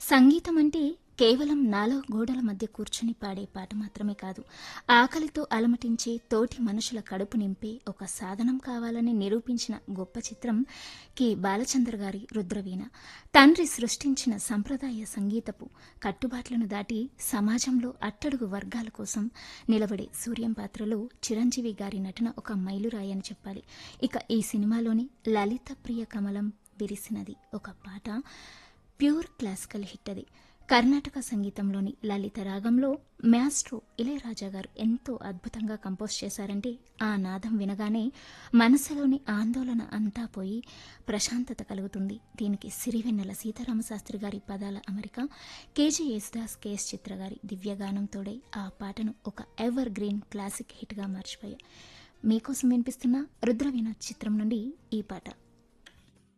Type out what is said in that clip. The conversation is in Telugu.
సంగీతం అంటే కేవలం నాలో గోడల మధ్య కూర్చుని పాడే పాట మాత్రమే కాదు ఆకలితో అలమటించే తోటి మనుషుల కడుపు నింపే ఒక సాధనం కావాలని నిరూపించిన గొప్ప చిత్రం కె బాలచంద్ర గారి రుద్రవీణ తండ్రి సృష్టించిన సంప్రదాయ సంగీతపు కట్టుబాట్లను దాటి సమాజంలో అట్టడుగు వర్గాల కోసం నిలబడే సూర్యం పాత్రలో చిరంజీవి గారి నటన ఒక మైలురాయి అని చెప్పాలి ఇక ఈ సినిమాలోని లలిత ప్రియ కమలం విరిసినది ఒక పాట ప్యూర్ క్లాసికల్ హిట్ అది కర్ణాటక సంగీతంలోని లలిత రాగంలో మ్యాస్ట్రో ఇళయరాజా గారు ఎంతో అద్భుతంగా కంపోజ్ చేశారంటే ఆ నాదం వినగానే మనసులోని ఆందోళన అంతా పోయి ప్రశాంతత కలుగుతుంది దీనికి సిరివెన్నెల సీతారామశాస్త్రి గారి పదాల అమరిక కేజీ యేసుదాస్ కేఎస్ చిత్ర గారి దివ్యగానం తోడై ఆ పాటను ఒక ఎవర్ గ్రీన్ క్లాసిక్ హిట్గా మర్చిపోయాయి మీకోసం వినిపిస్తున్న రుద్రవీణ చిత్రం నుండి ఈ పాట